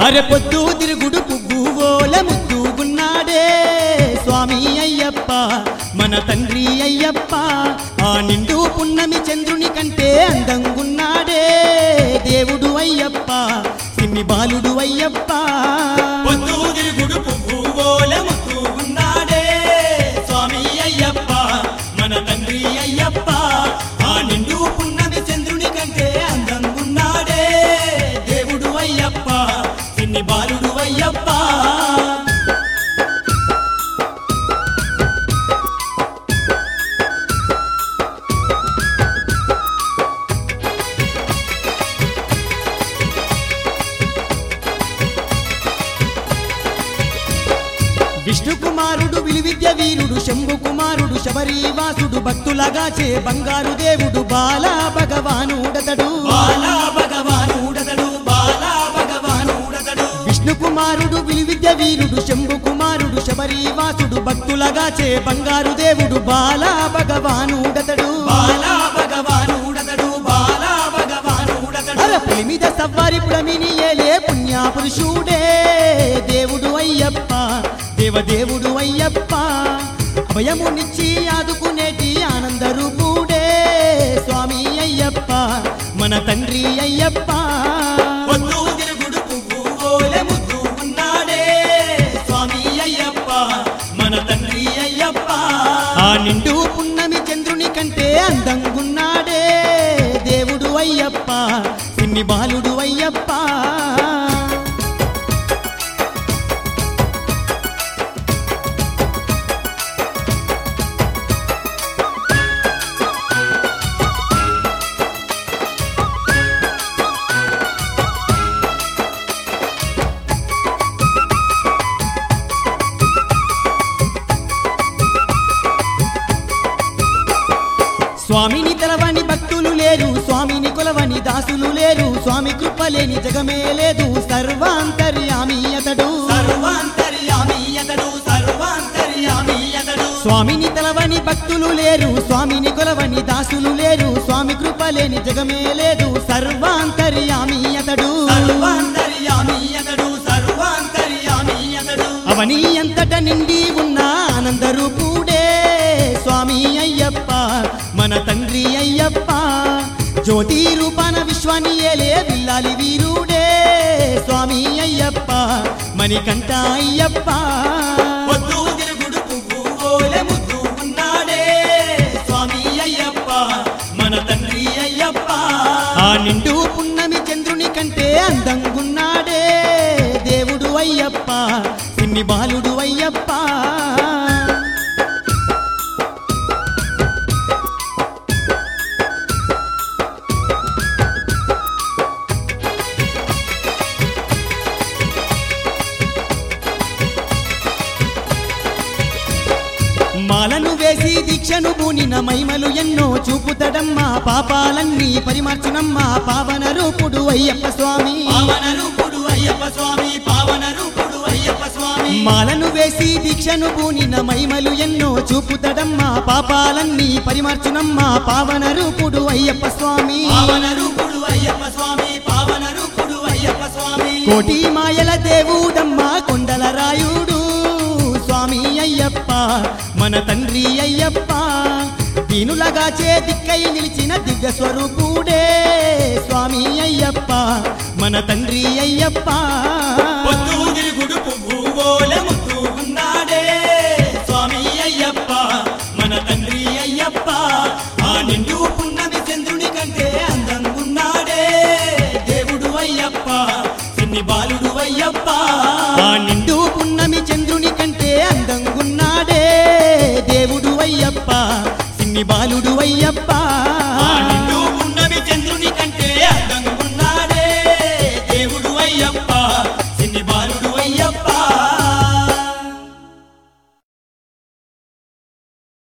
అరె పొద్దు తిరుగుడు పువ్వు ఓల ముద్దుగున్నాడే స్వామి అయ్యప్ప మన తండ్రి అయ్యప్ప ఆ నిండు పున్నమి చంద్రుని కంటే అందంగున్నాడే దేవుడు అయ్యప్ప సిన్ని బాలుడు అయ్యప్ప పొద్దు తిరుగుడు పువ్వు ఓల ముత్తు ఉన్నాడే స్వామి అయ్యప్ప మన తండ్రి అయ్యప్ప ఆ నిండు పున్నమి చంద్రుని కంటే అందంగున్నాడే దేవుడు అయ్యప్ప చిన్ని బాలుడు అయ్యప్ప విష్ణు కుమారుడు విలువిద్య వీరుడు శంభు కుమారుడు శబరీవాసుడు భక్తులగా చే బంగారు దేవుడు బాలా భగవానుడతడు బాలా భగవానుడతడు బాలా భగవానుడతడు విష్ణు కుమారుడు విలువిద్య వీరుడు శంభు కుమారుడు శబరీవాసుడు భక్తులగా చే బంగారు దేవుడు బాలా భగవానుడతడు బాలా భగవానుడతడు బాలా భగవానుడతడు అర పులిమిద సవ్వారి పుడమిని ఏలే పుణ్యాపురుషుడే దేవుడు అయ్యప్ప దేవదేవుడు అయ్యప్ప అభయమునిచ్చి ఆదుకునేటి ఆనంద రూపుడే స్వామి అయ్యప్ప మన తండ్రి అయ్యప్ప పొద్దు తిరుగుడు పువ్వు ఓలె ముద్దు ఉన్నాడే స్వామి అయ్యప్ప మన తండ్రి అయ్యప్ప ఆ నిండు పున్నమి చంద్రుని కంటే అందంగున్నాడే దేవుడు అయ్యప్ప సిన్ని బాలుడు అయ్యప్ప స్వామిని తెలవని భక్తులు లేరు స్వామిని కొలవని దాసులు లేరు స్వామి కృపలేని జగమే లేదు సర్వాంతర్యామి అతడు సర్వాంతర్యామి అతడు సర్వాంతర్యామి అతడు స్వామిని తెలవని భక్తులు లేరు స్వామిని కొలవని దాసులు లేరు స్వామి కృపలేని జగమే లేదు సర్వాంతర్యామి అతడు సర్వాంతర్యామి అతడు సర్వాంతర్యామి అతడు అవని అంతట నిండి ఉన్న ఆనంద రూపుడే స్వామి అయ్యప్ప మన తండ్రి అయ్యప్ప జ్యోతి రూపాన విశ్వాన్ని ఏలే విల్లాలి వీరుడే స్వామి అయ్యప్ప మణికంఠ అయ్యప్ప పొద్దు తిరుగుడు పువ్వు ఓలె ముద్దు ఉన్నాడే స్వామి అయ్యప్ప మన తండ్రి అయ్యప్ప ఆ నిండు పున్నమి చంద్రుని కంటే అందంగున్నాడే దేవుడు అయ్యప్ప సిన్ని బాలుడు అయ్యప్ప మాలను వేసి దీక్షను బూనిన మహిమలు ఎన్నో చూపుతడమ్మా పాపాలన్నీ పరిమర్చునమ్మా పావన రూపుడు అయ్యప్ప స్వామి పావన రూపుడు అయ్యప్ప స్వామి పావన రూపుడు అయ్యప్ప స్వామి మాలను వేసి దీక్షను బూనిన మహిమలు ఎన్నో చూపుతడమ్మా పాపాలన్నీ పరిమర్చునమ్మా పావన రూపుడు అయ్యప్ప స్వామి పావన రూపుడు అయ్యప్ప స్వామి పావన రూపుడు అయ్యప్ప స్వామి కోటి మాయల దేవుడమ్మా కొండల రాయుడు స్వామి అయ్యప్ప మన తండ్రి అయ్యప్ప దీనులగా చేతిక్కై నిలిచిన దివ్య స్వరూపుడే స్వామి అయ్యప్ప మన తండ్రి అయ్యప్ప పొద్దు తిరుగుడు పువ్వు ఓలె ముద్దు ఉన్నాడే స్వామి అయ్యప్ప మన తండ్రి అయ్యప్ప ఆ నిండు పున్నమి చంద్రుని కంటే అందంగున్నాడే దేవుడు అయ్యప్ప చిన్ని బాలుడు అయ్యప్ప ఆ నిండు పున్నమి చంద్రుని కంటే అందంగున్నాడే దేవుడు అయ్యప్ప సిన్ని బాలుడు